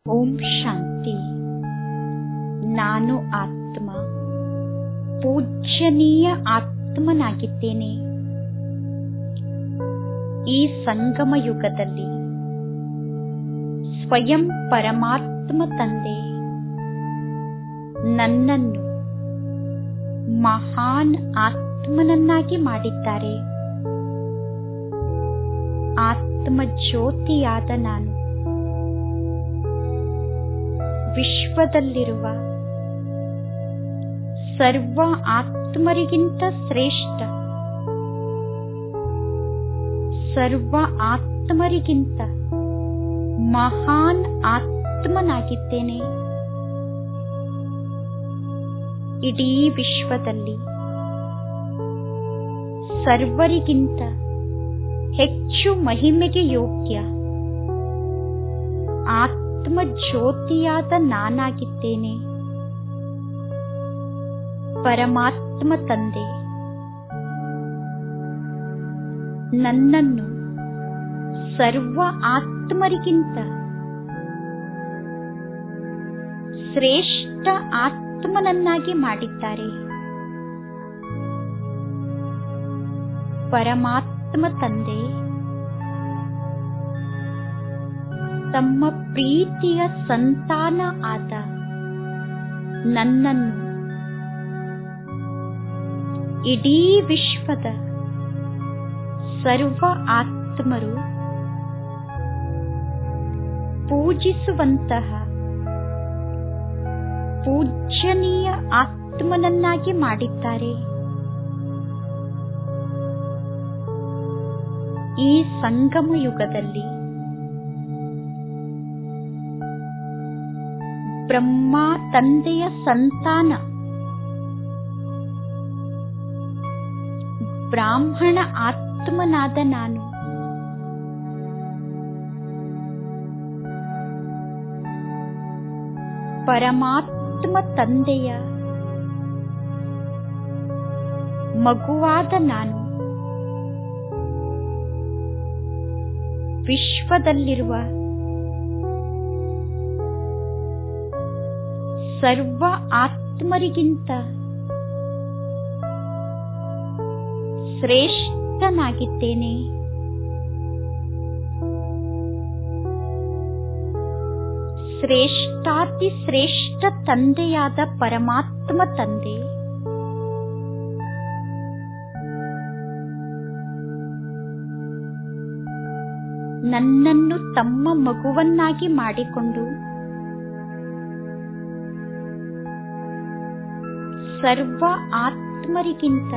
ಓಂ ಶಾಂತಿ ನಾನು ಆತ್ಮ ಪೂಜ್ಯನೀಯ ಆತ್ಮನಾಗಿದ್ದೇನೆ ಈ ಸಂಗಮ ಯುಗದಲ್ಲಿ ಸ್ವಯಂ ಪರಮಾತ್ಮ ತಂದೆ ನನ್ನನ್ನು ಮಹಾನ್ ಆತ್ಮನನ್ನಾಗಿ ಮಾಡಿದ್ದಾರೆ ಆತ್ಮ ಜ್ಯೋತಿಯಾದ ನಾನು ವಿಶ್ವದಲ್ಲಿರುವ ಸರ್ವ ಆತ್ಮರಿಗಿಂತ ಶ್ರೇಷ್ಠ ಸರ್ವ ಆತ್ಮರಿಗಿಂತ ಮಹಾನ್ ಆತ್ಮನಾಗಿದ್ದೇನೆ ಇಡೀ ವಿಶ್ವದಲ್ಲಿ ಸರ್ವರಿಗಿಂತ ಹೆಚ್ಚು ಮಹಿಮೆಗೆ ಯೋಗ್ಯ ಆತ್ಮ ಜ್ಯೋತಿಯಾದ ನಾನಾಗಿದ್ದೇನೆ ಪರಮಾತ್ಮ ತಂದೆ ನನ್ನನ್ನು ಸರ್ವ ಆತ್ಮರಿಗಿಂತ ಶ್ರೇಷ್ಠ ಆತ್ಮನನ್ನಾಗಿ ಮಾಡಿದ್ದಾರೆ ಪರಮಾತ್ಮ ತಂದೆ ತಮ್ಮ ಪ್ರೀತಿಯ ಸಂತಾನ ಆದ ನನ್ನನ್ನು ಇಡೀ ವಿಶ್ವದ ಸರ್ವ ಆತ್ಮರು ಪೂಜಿಸುವಂತಹ ಪೂಜ್ಯನೀಯ ಆತ್ಮನನ್ನಾಗಿ ಮಾಡಿದ್ದಾರೆ ಈ ಸಂಗಮ ಯುಗದಲ್ಲಿ ಬ್ರಹ್ಮ ತಂದೆಯ ಸಂತಾನ ಬ್ರಾಹ್ಮಣ ಆತ್ಮನಾದ ನಾನು ಪರಮಾತ್ಮ ತಂದೆಯ ಮಗುವಾದ ನಾನು ವಿಶ್ವದಲ್ಲಿರುವ ಸರ್ವ ಆತ್ಮರಿಗಿಂತ ಶ್ರೇಷ್ಠನಾಗಿದ್ದೇನೆ ಶ್ರೇಷ್ಠಾತಿ ಶ್ರೇಷ್ಠ ತಂದೆಯಾದ ಪರಮಾತ್ಮ ತಂದೆ ನನ್ನನ್ನು ತಮ್ಮ ಮಗುವನ್ನಾಗಿ ಮಾಡಿಕೊಂಡು ಸರ್ವ ಆತ್ಮರಿಗಿಂತ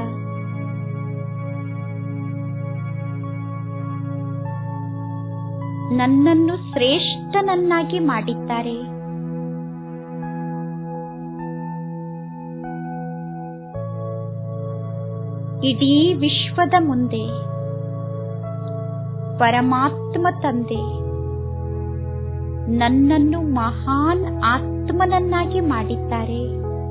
ನನ್ನನ್ನು ಶ್ರೇಷ್ಠನನ್ನಾಗಿ ಮಾಡಿದ್ದಾರೆ ಇಡೀ ವಿಶ್ವದ ಮುಂದೆ ಪರಮಾತ್ಮ ತಂದೆ ನನ್ನನ್ನು ಮಹಾನ್ ಆತ್ಮನನ್ನಾಗಿ ಮಾಡಿದ್ದಾರೆ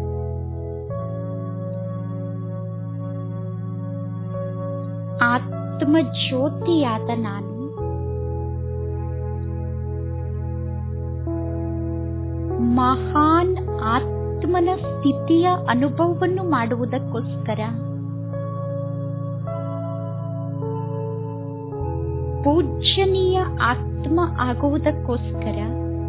ಆತ್ಮ ಜ್ಯೋತಿಯಾದ ನಾನು ಮಹಾನ್ ಆತ್ಮನ ಸ್ಥಿತಿಯ ಅನುಭವವನ್ನು ಮಾಡುವುದಕ್ಕೋಸ್ಕರ ಪೂಜ್ಯನೀಯ ಆತ್ಮ ಆಗುವುದಕ್ಕೋಸ್ಕರ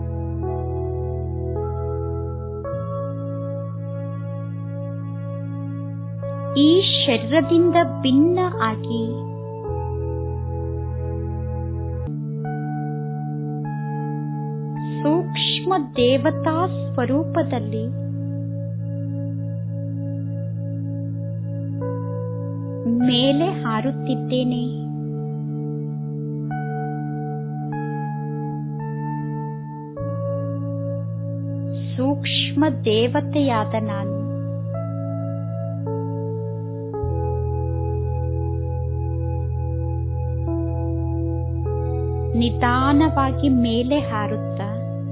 ಈ ಶರೀರದಿಂದ ಭಿನ್ನ ಆಗಿ ಸೂಕ್ಷ್ಮ ದೇವತಾ ಸ್ವರೂಪದಲ್ಲಿ ಮೇಲೆ ಹಾರುತ್ತಿದ್ದೇನೆ ಸೂಕ್ಷ್ಮ ದೇವತೆಯಾದ ನಾನು ನಿಧಾನವಾಗಿ ಮೇಲೆ ಹಾರುತ್ತಾ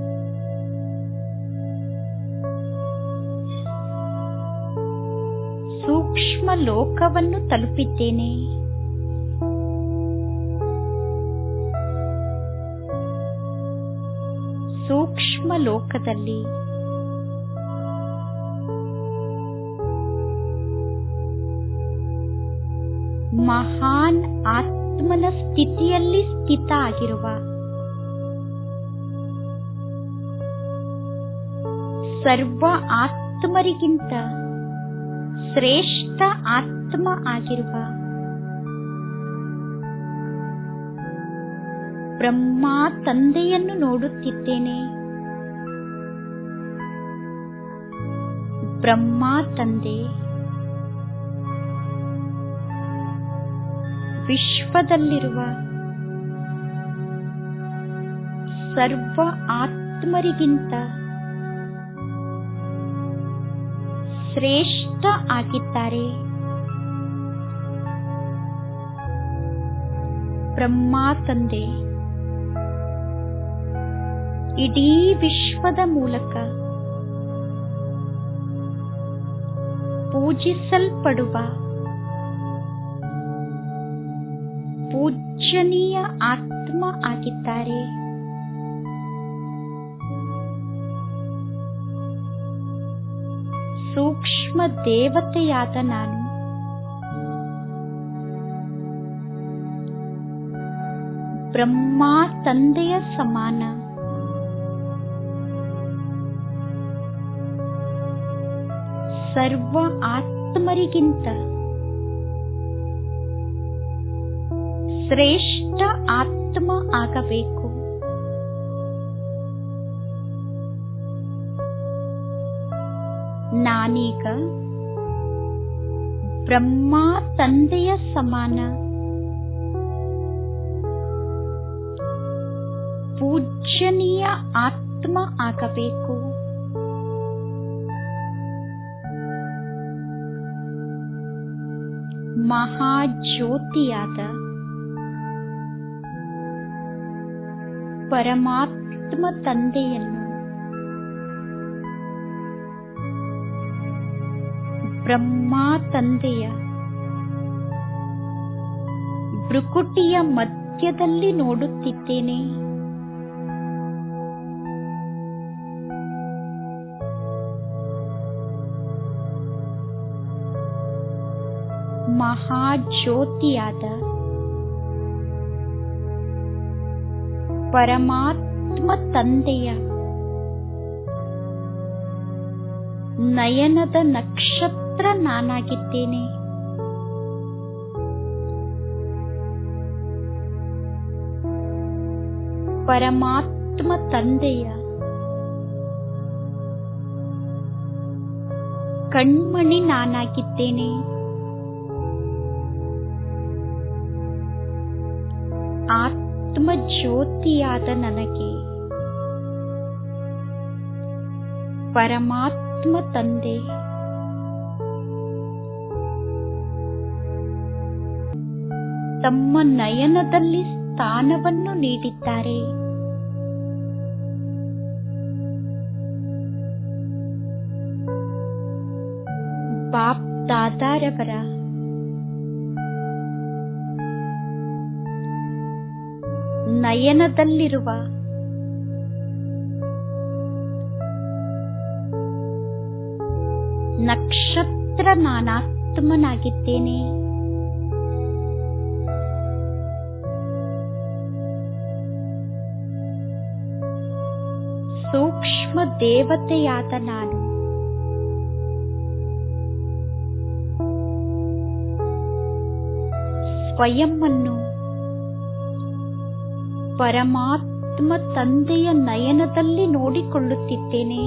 ಸೂಕ್ಷ್ಮ ಲೋಕವನ್ನು ತಲುಪಿದ್ದೇನೆ ಸೂಕ್ಷ್ಮ ಲೋಕದಲ್ಲಿ ಮಹಾನ್ ಆತ್ಮನ ಸ್ಥಿತಿಯಲ್ಲಿ ಸ್ಥಿತ ಆಗಿರುವ ಸರ್ವ ಆತ್ಮರಿಗಿಂತ ಶ್ರೇಷ್ಠ ಆತ್ಮ ಆಗಿರುವ ಬ್ರಹ್ಮ ತಂದೆಯನ್ನು ನೋಡುತ್ತಿದ್ದೇನೆ ಬ್ರಹ್ಮ ತಂದೆ ವಿಶ್ವದಲ್ಲಿರುವ ಸರ್ವ ಆತ್ಮರಿಗಿಂತ ಶ್ರೇಷ್ಠ ಆಗಿದ್ದಾರೆ ಬ್ರಹ್ಮ ತಂದೆ ಇಡೀ ವಿಶ್ವದ ಮೂಲಕ ಪೂಜಿಸಲ್ಪಡುವ ಪೂಜ್ಯನೀಯ ಆತ್ಮ ಆಗಿದ್ದಾರೆ ಸೂಕ್ಷ್ಮ ದೇವತೆಯಾದ ನಾನು ಬ್ರಹ್ಮ ತಂದೆಯ ಸಮಾನ ಸರ್ವ ಆತ್ಮರಿಗಿಂತ ಶ್ರೇಷ್ಠ ಆತ್ಮ ಆಗಬೇಕು ನಾನೀಗ ಬ್ರಹ್ಮ ತಂದೆಯ ಸಮಾನ ಪೂಜ್ಯನೀಯ ಆತ್ಮ ಆಗಬೇಕು ಮಹಾಜ್ಯೋತಿಯಾದ ಪರಮಾತ್ಮ ತಂದೆಯನ್ನು ಬ್ರಹ್ಮ ತಂದೆಯ ಭ್ರುಕುಟಿಯ ಮಧ್ಯದಲ್ಲಿ ನೋಡುತ್ತಿದ್ದೇನೆ ಮಹಾಜ್ಯೋತಿಯಾದ ಪರಮಾತ್ಮ ತಂದೆಯ ನಯನದ ನಕ್ಷತ್ರ ನಾನಾಗಿದ್ದೇನೆ ಪರಮಾತ್ಮ ತಂದೆಯ ಕಣ್ಮಣಿ ನಾನಾಗಿದ್ದೇನೆ ಆತ್ಮ ಜ್ಯೋತಿಯಾದ ನನಗೆ ಪರಮಾತ್ಮ ತಂದೆ ತಮ್ಮ ನಯನದಲ್ಲಿ ಸ್ಥಾನವನ್ನು ನೀಡಿದ್ದಾರೆ ಬಾಪ್ ದಾದಾರವರ ನಯನದಲ್ಲಿರುವ ನಕ್ಷತ್ರ ನಾನಾತ್ಮನಾಗಿದ್ದೇನೆ ಸೂಕ್ಷ್ಮ ದೇವತೆಯಾದ ನಾನು ಸ್ವಯಂವನ್ನು ಪರಮಾತ್ಮ ತಂದೆಯ ನಯನದಲ್ಲಿ ನೋಡಿಕೊಳ್ಳುತ್ತಿದ್ದೇನೆ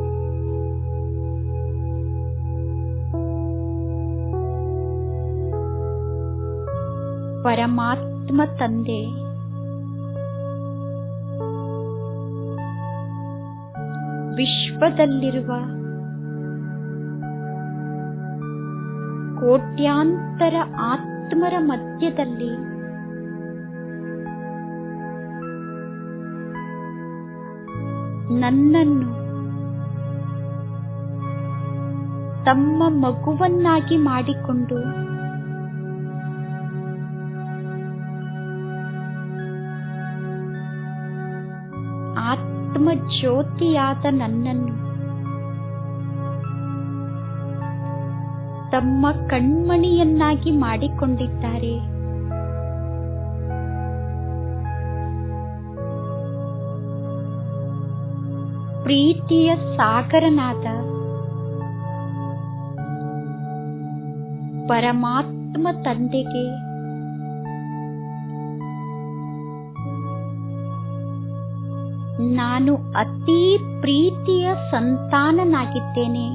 ಪರಮಾತ್ಮ ತಂದೆ ವಿಶ್ವದಲ್ಲಿರುವ ಕೋಟ್ಯಾಂತರ ಆತ್ಮರ ಮಧ್ಯದಲ್ಲಿ ನನ್ನನ್ನು ತಮ್ಮ ಮಗುವನ್ನಾಗಿ ಮಾಡಿಕೊಂಡು ಆತ್ಮ ಆತ್ಮ ಜ್ಯೋತಿಯಾದ ನನ್ನನ್ನು ತಮ್ಮ ಕಣ್ಮಣಿಯನ್ನಾಗಿ ಮಾಡಿಕೊಂಡಿದ್ದಾರೆ ಪ್ರೀತಿಯ ಸಾಗರನಾದ ಪರಮಾತ್ಮ ತಂದೆಗೆ ನಾನು ಅತೀ ಪ್ರೀತಿಯ ಸಂತಾನನಾಗಿದ್ದೇನೆ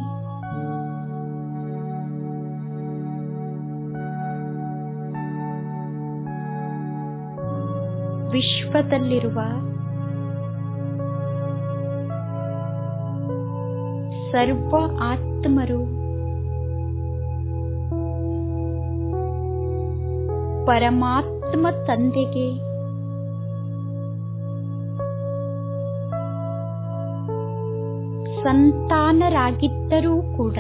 ವಿಶ್ವದಲ್ಲಿರುವ ಸರ್ವ ಆತ್ಮರು ಪರಮಾತ್ಮ ತಂದೆಗೆ ಸಂತಾನರಾಗಿದ್ದರೂ ಕೂಡ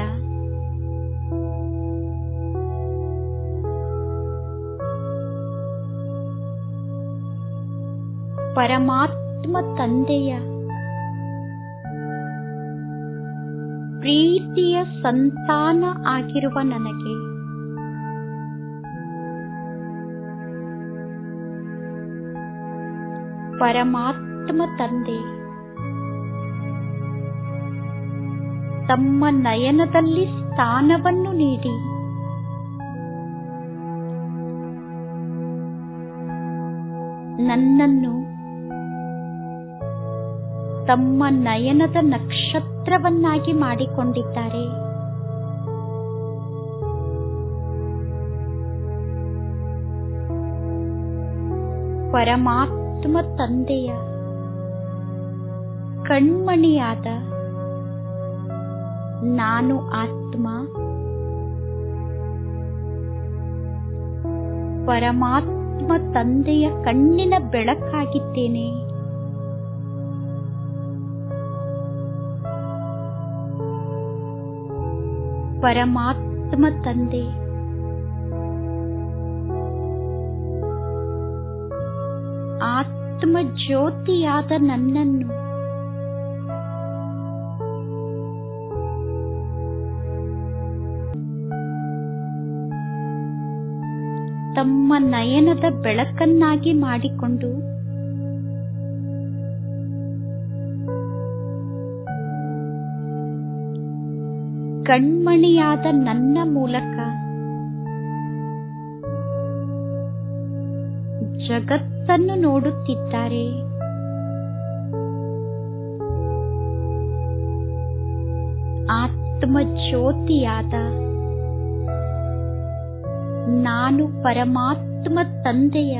ಪರಮಾತ್ಮ ತಂದೆಯ ಪ್ರೀತಿಯ ಸಂತಾನ ಆಗಿರುವ ನನಗೆ ಪರಮಾತ್ಮ ತಂದೆ ತಮ್ಮ ನಯನದಲ್ಲಿ ಸ್ಥಾನವನ್ನು ನೀಡಿ ನನ್ನನ್ನು ತಮ್ಮ ನಯನದ ನಕ್ಷತ್ರವನ್ನಾಗಿ ಮಾಡಿಕೊಂಡಿದ್ದಾರೆ ಪರಮಾತ್ಮ ತಂದೆಯ ಕಣ್ಮಣಿಯಾದ ನಾನು ಆತ್ಮ ಪರಮಾತ್ಮ ತಂದೆಯ ಕಣ್ಣಿನ ಬೆಳಕಾಗಿದ್ದೇನೆ ಪರಮಾತ್ಮ ತಂದೆ ಆತ್ಮ ಜ್ಯೋತಿಯಾದ ನನ್ನನ್ನು ತಮ್ಮ ನಯನದ ಬೆಳಕನ್ನಾಗಿ ಮಾಡಿಕೊಂಡು ಕಣ್ಮಣಿಯಾದ ನನ್ನ ಮೂಲಕ ಜಗತ್ತನ್ನು ನೋಡುತ್ತಿದ್ದಾರೆ ಆತ್ಮ ಜ್ಯೋತಿಯಾದ ನಾನು ಪರಮಾತ್ಮ ತಂದೆಯ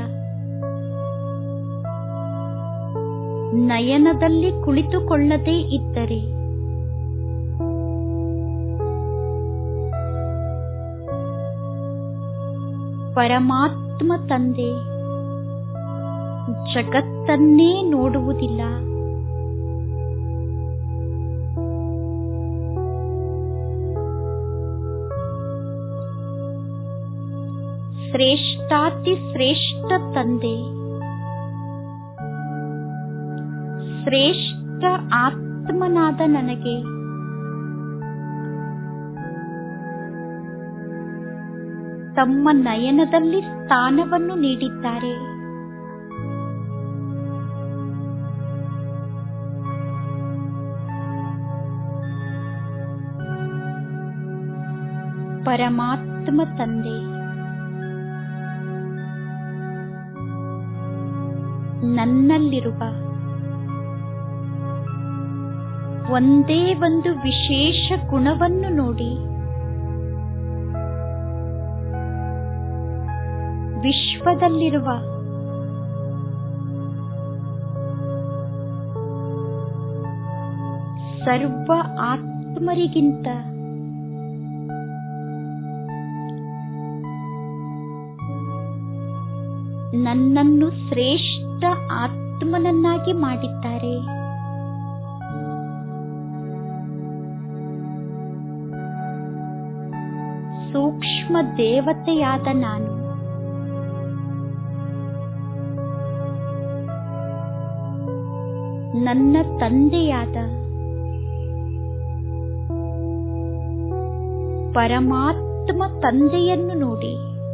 ನಯನದಲ್ಲಿ ಕುಳಿತುಕೊಳ್ಳದೇ ಇದ್ದರೆ ಪರಮಾತ್ಮ ತಂದೆ ಜಗತ್ತನ್ನೇ ನೋಡುವುದಿಲ್ಲ ಶ್ರೇಷ್ಠಾತಿ ಶ್ರೇಷ್ಠ ತಂದೆ ಶ್ರೇಷ್ಠ ಆತ್ಮನಾದ ನನಗೆ ತಮ್ಮ ನಯನದಲ್ಲಿ ಸ್ಥಾನವನ್ನು ನೀಡಿದ್ದಾರೆ ಪರಮಾತ್ಮ ತಂದೆ ನನ್ನಲ್ಲಿರುವ ಒಂದೇ ಒಂದು ವಿಶೇಷ ಗುಣವನ್ನು ನೋಡಿ ವಿಶ್ವದಲ್ಲಿರುವ ಸರ್ವ ಆತ್ಮರಿಗಿಂತ ನನ್ನನ್ನು ಶ್ರೇಷ್ಠ ಆತ್ಮನನ್ನಾಗಿ ಮಾಡಿದ್ದಾರೆ ಸೂಕ್ಷ್ಮ ದೇವತೆಯಾದ ನಾನು ನನ್ನ ತಂದೆಯಾದ ಪರಮಾತ್ಮ ತಂದೆಯನ್ನು ನೋಡಿ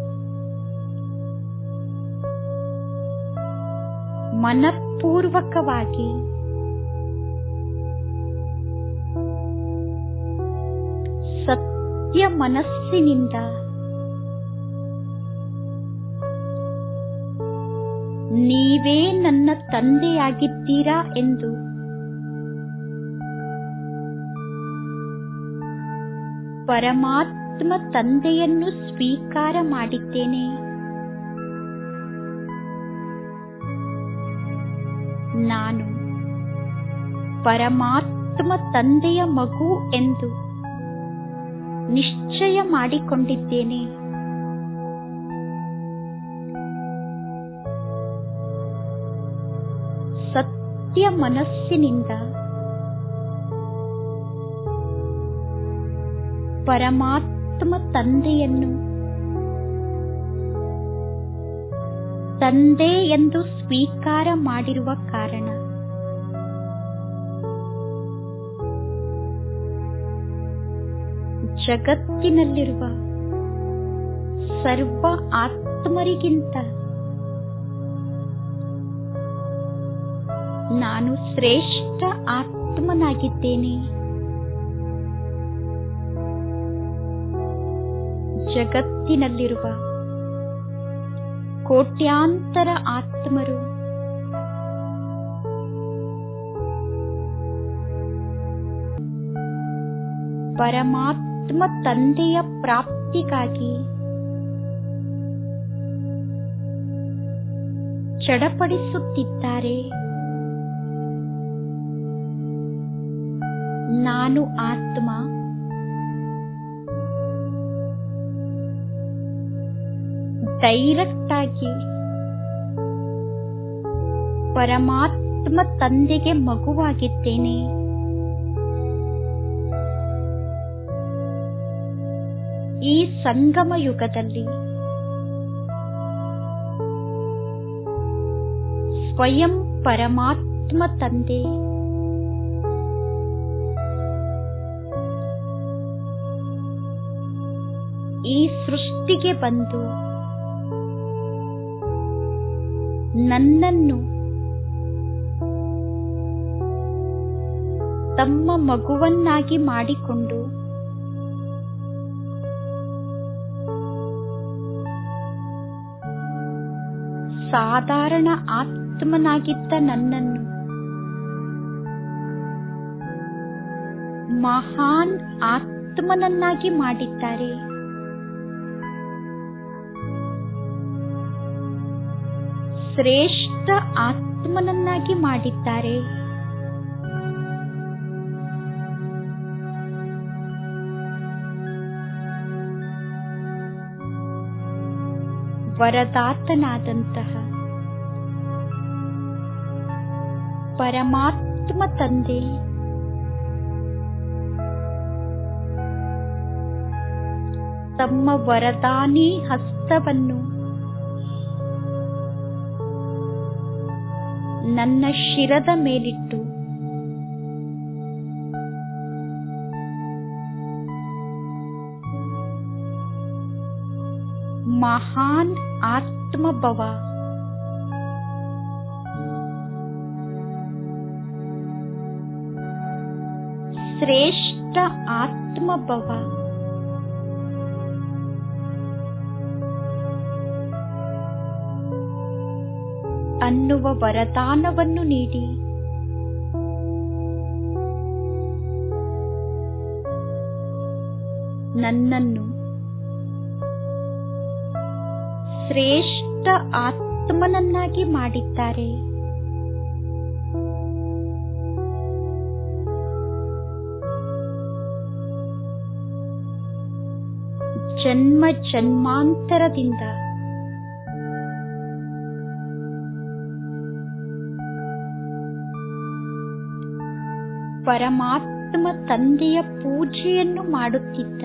ಮನಪೂರ್ವಕವಾಗಿ ಸತ್ಯ ಮನಸ್ಸಿನಿಂದ ನೀವೇ ನನ್ನ ತಂದೆಯಾಗಿದ್ದೀರಾ ಎಂದು ಪರಮಾತ್ಮ ತಂದೆಯನ್ನು ಸ್ವೀಕಾರ ಮಾಡಿದ್ದೇನೆ ನಾನು ಪರಮಾತ್ಮ ತಂದೆಯ ಮಗು ಎಂದು ನಿಶ್ಚಯ ಮಾಡಿಕೊಂಡಿದ್ದೇನೆ ಸತ್ಯ ಮನಸ್ಸಿನಿಂದ ಪರಮಾತ್ಮ ತಂದೆಯನ್ನು ತಂದೆ ಎಂದು ಸ್ವೀಕಾರ ಮಾಡಿರುವ ಕಾರಣ ಜಗತ್ತಿನಲ್ಲಿರುವ ಸರ್ವ ಆತ್ಮರಿಗಿಂತ ನಾನು ಶ್ರೇಷ್ಠ ಆತ್ಮನಾಗಿದ್ದೇನೆ ಜಗತ್ತಿನಲ್ಲಿರುವ ಕೋಟ್ಯಾಂತರ ಆತ್ಮರು ಪರಮಾತ್ಮ ತಂದೆಯ ಪ್ರಾಪ್ತಿಗಾಗಿ ಚಡಪಡಿಸುತ್ತಿದ್ದಾರೆ ನಾನು ಆತ್ಮ ಡೈರೆಕ್ಟ್ ಆಗಿ ಪರಮಾತ್ಮ ತಂದೆಗೆ ಮಗುವಾಗಿದ್ದೇನೆ ಈ ಸಂಗಮ ಯುಗದಲ್ಲಿ ಸ್ವಯಂ ಪರಮಾತ್ಮ ತಂದೆ ಈ ಸೃಷ್ಟಿಗೆ ಬಂದು ನನ್ನನ್ನು ತಮ್ಮ ಮಗುವನ್ನಾಗಿ ಮಾಡಿಕೊಂಡು ಸಾಧಾರಣ ಆತ್ಮನಾಗಿದ್ದ ನನ್ನನ್ನು ಮಹಾನ್ ಆತ್ಮನನ್ನಾಗಿ ಮಾಡಿದ್ದಾರೆ ಶ್ರೇಷ್ಠ ಆತ್ಮನನ್ನಾಗಿ ಮಾಡಿದ್ದಾರೆ ವರದಾತನಾದಂತಹ ಪರಮಾತ್ಮ ತಂದೆ ತಮ್ಮ ವರದಾನಿ ಹಸ್ತವನ್ನು ನನ್ನ ಶಿರದ ಮೇಲಿಟ್ಟು ಮಹಾನ್ ಆತ್ಮಭವ ಶ್ರೇಷ್ಠ ಆತ್ಮಭವ ಅನ್ನುವ ವರದಾನವನ್ನು ನೀಡಿ ನನ್ನನ್ನು ಶ್ರೇಷ್ಠ ಆತ್ಮನನ್ನಾಗಿ ಮಾಡಿದ್ದಾರೆ ಜನ್ಮ ಜನ್ಮಾಂತರದಿಂದ ಪರಮಾತ್ಮ ತಂದೆಯ ಪೂಜೆಯನ್ನು ಮಾಡುತ್ತಿದ್ದ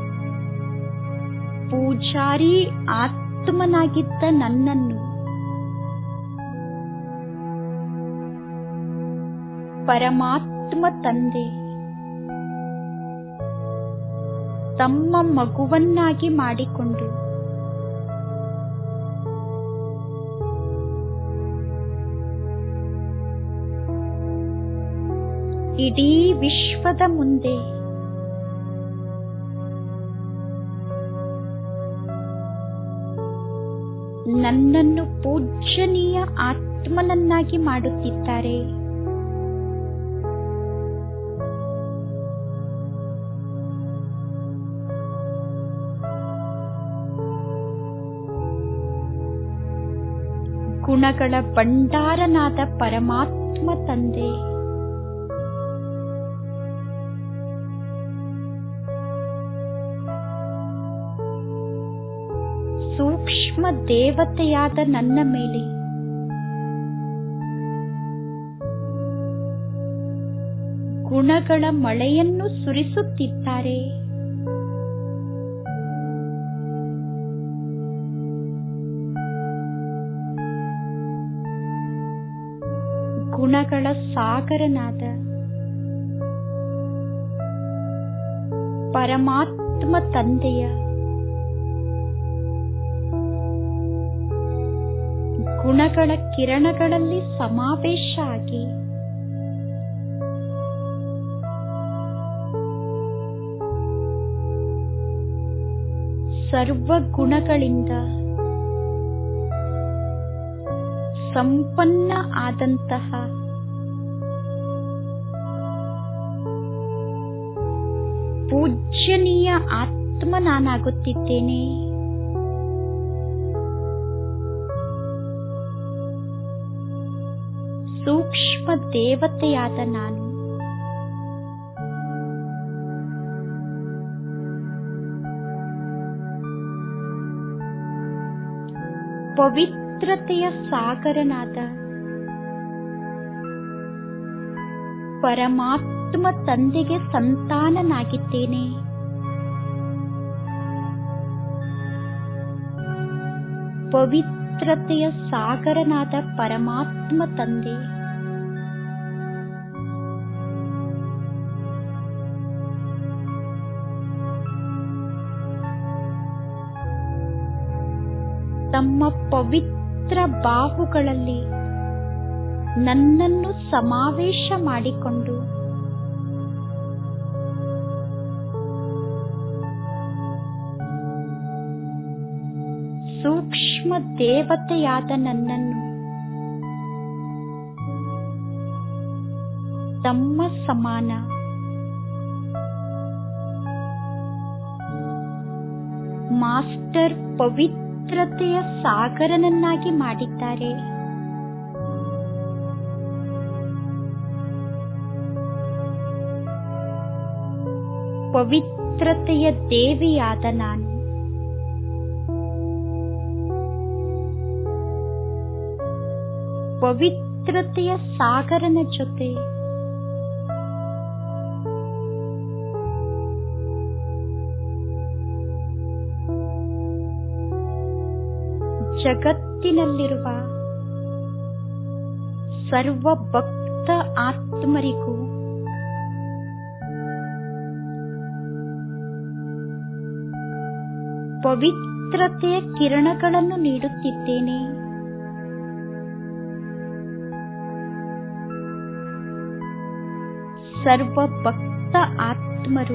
ಪೂಜಾರಿ ಆತ್ಮನಾಗಿದ್ದ ನನ್ನನ್ನು ಪರಮಾತ್ಮ ತಂದೆ ತಮ್ಮ ಮಗುವನ್ನಾಗಿ ಮಾಡಿಕೊಂಡು ಇಡೀ ವಿಶ್ವದ ಮುಂದೆ ನನ್ನನ್ನು ಪೂಜ್ಯನೀಯ ಆತ್ಮನನ್ನಾಗಿ ಮಾಡುತ್ತಿದ್ದಾರೆ ಗುಣಗಳ ಭಂಡಾರನಾದ ಪರಮಾತ್ಮ ತಂದೆ ಸೂಕ್ಷ್ಮ ದೇವತೆಯಾದ ನನ್ನ ಮೇಲೆ ಗುಣಗಳ ಮಳೆಯನ್ನು ಸುರಿಸುತ್ತಿದ್ದಾರೆ ಗುಣಗಳ ಸಾಗರನಾದ ಪರಮಾತ್ಮ ತಂದೆಯ ಗುಣಗಳ ಕಿರಣಗಳಲ್ಲಿ ಸಮಾವೇಶ ಆಗಿ ಸರ್ವ ಗುಣಗಳಿಂದ ಸಂಪನ್ನ ಆದಂತಹ ಪೂಜ್ಯನೀಯ ಆತ್ಮ ನಾನಾಗುತ್ತಿದ್ದೇನೆ ಸೂಕ್ಷ್ಮ ದೇವತೆಯಾದ ನಾನು ಪವಿತ್ರತೆಯ ಸಾಗರನಾದ ಪರಮಾತ್ಮ ತಂದೆಗೆ ಸಂತಾನನಾಗಿದ್ದೇನೆ ಪವಿತ್ರತೆಯ ಸಾಗರನಾದ ಪರಮಾತ್ಮ ತಂದೆ ತಮ್ಮ ಪವಿತ್ರ ಬಾಹುಗಳಲ್ಲಿ ನನ್ನನ್ನು ಸಮಾವೇಶ ಮಾಡಿಕೊಂಡು ಸೂಕ್ಷ್ಮ ದೇವತೆಯಾದ ನನ್ನನ್ನು ತಮ್ಮ ಸಮಾನ ಮಾಸ್ಟರ್ ಪವಿತ್ರತೆಯ ಸಾಗರನನ್ನಾಗಿ ಮಾಡಿದ್ದಾರೆ ಪವಿತ್ರತೆಯ ದೇವಿಯಾದ ನಾನು ಪವಿತ್ರತೆಯ ಸಾಗರನ ಜೊತೆ ಜಗತ್ತಿನಲ್ಲಿರುವ ಸರ್ವ ಭಕ್ತ ಆತ್ಮರಿಗೂ ಪವಿತ್ರತೆಯ ಕಿರಣಗಳನ್ನು ನೀಡುತ್ತಿದ್ದೇನೆ ಸರ್ವ ಭಕ್ತ ಆತ್ಮರು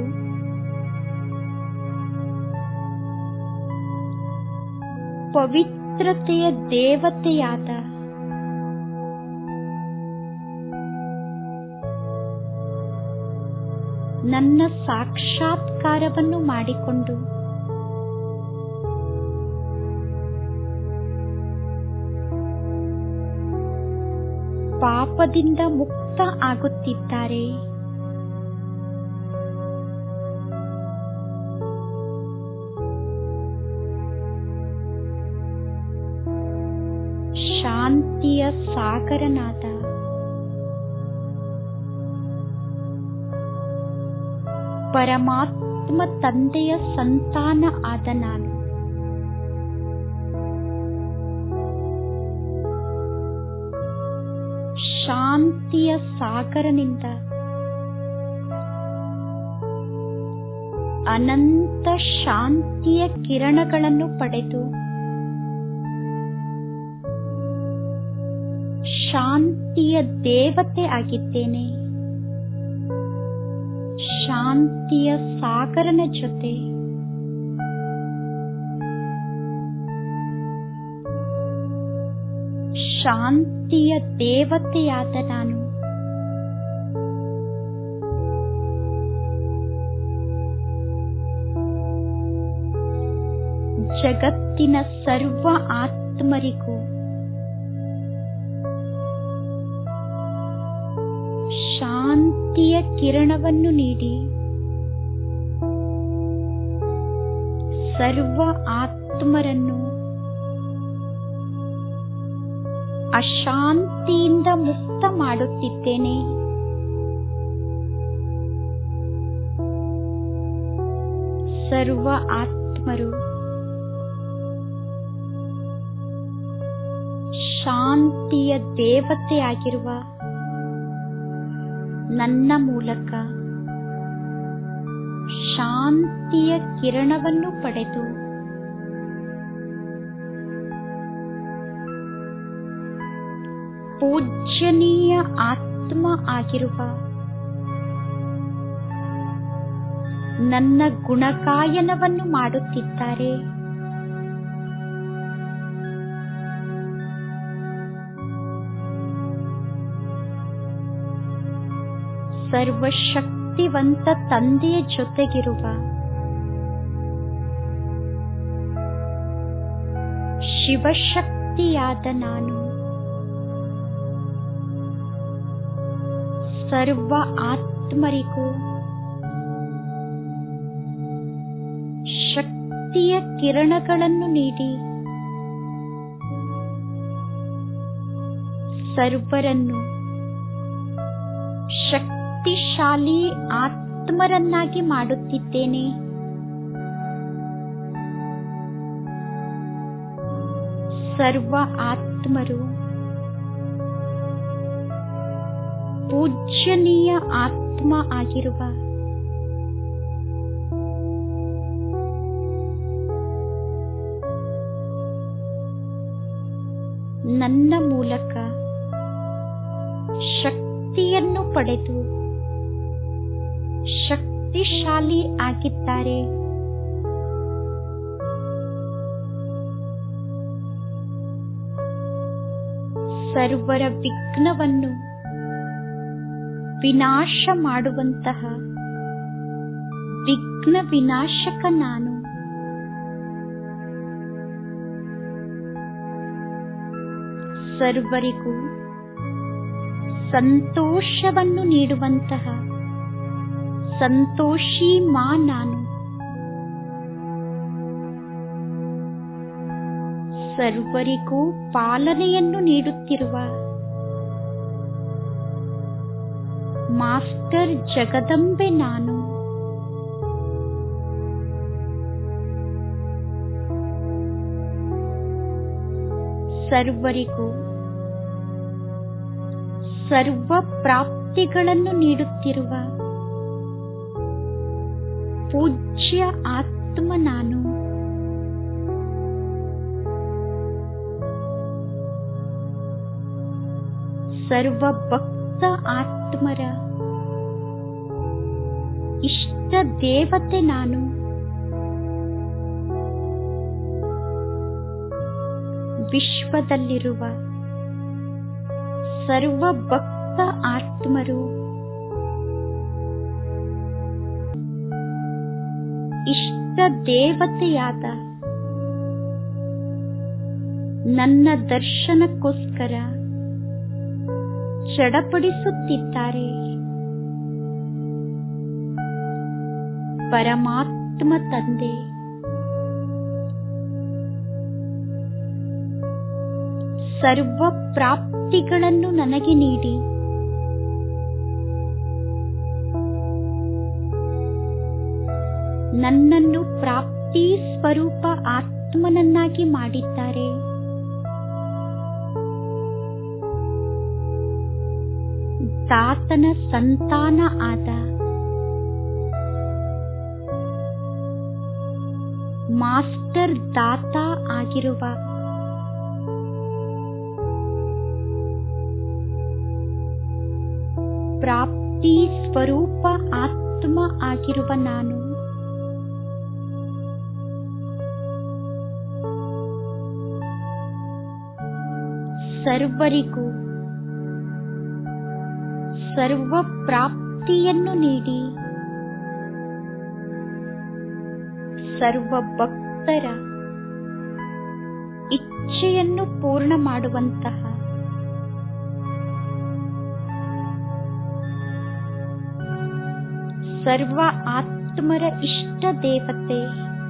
ಪವಿತ್ರತೆಯ ದೇವತೆಯಾದ ನನ್ನ ಸಾಕ್ಷಾತ್ಕಾರವನ್ನು ಮಾಡಿಕೊಂಡು ಪಾಪದಿಂದ ಮುಕ್ತ ಆಗುತ್ತಿದ್ದಾರೆ ಶಾಂತಿಯ ಸಾಗರನಾದ ಪರಮಾತ್ಮ ತಂದೆಯ ಸಂತಾನ ಆದ ನಾನು ಶಾಂತಿಯ ಸಾಗರನಿಂದ ಅನಂತ ಶಾಂತಿಯ ಕಿರಣಗಳನ್ನು ಪಡೆದು ಶಾಂತಿಯ ದೇವತೆ ಆಗಿದ್ದೇನೆ ಶಾಂತಿಯ ಸಾಗರನ ಜೊತೆ ಶಾಂತಿಯ ದೇವತೆಯಾದ ನಾನು ಜಗತ್ತಿನ ಸರ್ವ ಆತ್ಮರಿಗೂ ಶಾಂತಿಯ ಕಿರಣವನ್ನು ನೀಡಿ ಸರ್ವ ಆತ್ಮರನ್ನು ಅಶಾಂತಿಯಿಂದ ಮುಕ್ತ ಮಾಡುತ್ತಿದ್ದೇನೆ ಸರ್ವ ಆತ್ಮರು ಶಾಂತಿಯ ದೇವತೆಯಾಗಿರುವ ನನ್ನ ಮೂಲಕ ಶಾಂತಿಯ ಕಿರಣವನ್ನು ಪಡೆದು ಪೂಜ್ಯನೀಯ ಆತ್ಮ ಆಗಿರುವ ನನ್ನ ಗುಣಗಾಯನವನ್ನು ಮಾಡುತ್ತಿದ್ದಾರೆ ಸರ್ವಶಕ್ತಿವಂತ ತಂದೆಯ ಜೊತೆಗಿರುವ ಶಿವಶಕ್ತಿಯಾದ ನಾನು ಸರ್ವ ಆತ್ಮರಿಗೂ ಶಕ್ತಿಯ ಕಿರಣಗಳನ್ನು ನೀಡಿ ಸರ್ವರನ್ನು ಶಕ್ತಿಶಾಲಿ ಆತ್ಮರನ್ನಾಗಿ ಮಾಡುತ್ತಿದ್ದೇನೆ ಸರ್ವ ಆತ್ಮರು ಪೂಜ್ಯನೀಯ ಆತ್ಮ ಆಗಿರುವ ನನ್ನ ಮೂಲಕ ಶಕ್ತಿಯನ್ನು ಪಡೆದು ಶಕ್ತಿಶಾಲಿ ಆಗಿದ್ದಾರೆ ಸರ್ವರ ವಿಘ್ನವನ್ನು ವಿನಾಶ ಮಾಡುವಂತಹ ವಿಘ್ನ ವಿನಾಶಕ ನಾನು ಸರ್ವರಿಗೂ ಸಂತೋಷವನ್ನು ನೀಡುವಂತಹ ಸಂತೋಷಿ ಮಾ ನಾನು ಸರ್ವರಿಗೂ ಪಾಲನೆಯನ್ನು ನೀಡುತ್ತಿರುವ ಮಾಸ್ಟರ್ ಜಗದಂಬೆ ನಾನು ಸರ್ವರಿಗೂ ಸರ್ವ ಪ್ರಾಪ್ತಿಗಳನ್ನು ನೀಡುತ್ತಿರುವ ಪೂಜ್ಯ ಆತ್ಮ ನಾನು ಸರ್ವ ಭಕ್ತ ಆತ್ಮರ ಇಷ್ಟ ದೇವತೆ ನಾನು ವಿಶ್ವದಲ್ಲಿರುವ ಸರ್ವ ಭಕ್ತ ಆತ್ಮರು ಇಷ್ಟ ದೇವತೆಯಾದ ನನ್ನ ದರ್ಶನಕ್ಕೋಸ್ಕರ ಚಡಪಡಿಸುತ್ತಿದ್ದಾರೆ ಪರಮಾತ್ಮ ತಂದೆ ಸರ್ವ ಪ್ರಾಪ್ತಿಗಳನ್ನು ನನಗೆ ನೀಡಿ ನನ್ನನ್ನು ಪ್ರಾಪ್ತಿ ಸ್ವರೂಪ ಆತ್ಮನನ್ನಾಗಿ ಮಾಡಿದ್ದಾರೆ ತಾತನ ಸಂತಾನ ಆದ ಮಾಸ್ಟರ್ ದಾತ ಆಗಿರುವ ಪ್ರಾಪ್ತಿ ಸ್ವರೂಪ ಆತ್ಮ ಆಗಿರುವ ನಾನು ಸರ್ವರಿಗೂ ಸರ್ವ ಪ್ರಾಪ್ತಿಯನ್ನು ನೀಡಿ ಸರ್ವ ಭಕ್ತರ ಇಚ್ಛೆಯನ್ನು ಪೂರ್ಣ ಮಾಡುವಂತಹ ಸರ್ವ ಆತ್ಮರ ಇಷ್ಟ ದೇವತೆ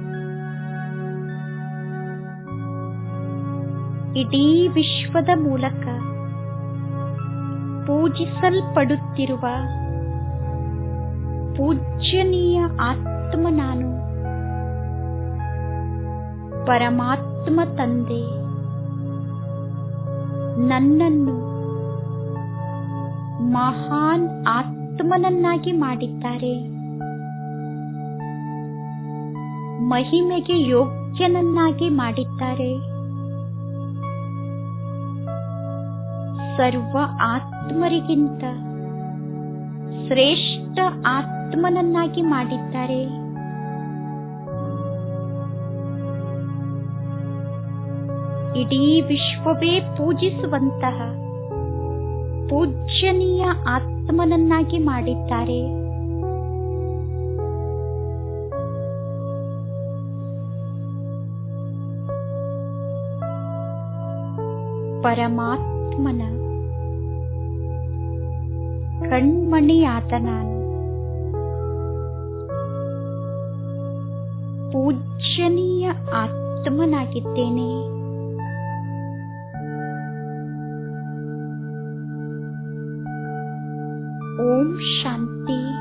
ಇಡೀ ವಿಶ್ವದ ಮೂಲಕ ಪೂಜಿಸಲ್ಪಡುತ್ತಿರುವ ಪೂಜ್ಯನೀಯ ಆತ್ಮ ನಾನು ಪರಮಾತ್ಮ ತಂದೆ ನನ್ನನ್ನು ಮಹಾನ್ ಆತ್ಮನನ್ನಾಗಿ ಮಾಡಿದ್ದಾರೆ ಮಹಿಮೆಗೆ ಯೋಗ್ಯನನ್ನಾಗಿ ಮಾಡಿದ್ದಾರೆ ಸರ್ವ ಆತ್ಮರಿಗಿಂತ ಶ್ರೇಷ್ಠ ಆತ್ಮನನ್ನಾಗಿ ಮಾಡಿದ್ದಾರೆ ಇಡೀ ವಿಶ್ವವೇ ಪೂಜಿಸುವಂತಹ ಪೂಜ್ಯನೀಯ ಆತ್ಮನನ್ನಾಗಿ ಮಾಡಿದ್ದಾರೆ ಪರಮಾತ್ಮನ ಕಣ್ಮಣಿಯಾದ ನಾನು ಪೂಜ್ಯನೀಯ ಆತ್ಮನಾಗಿದ್ದೇನೆ ಓಂ ಶಾಂತಿ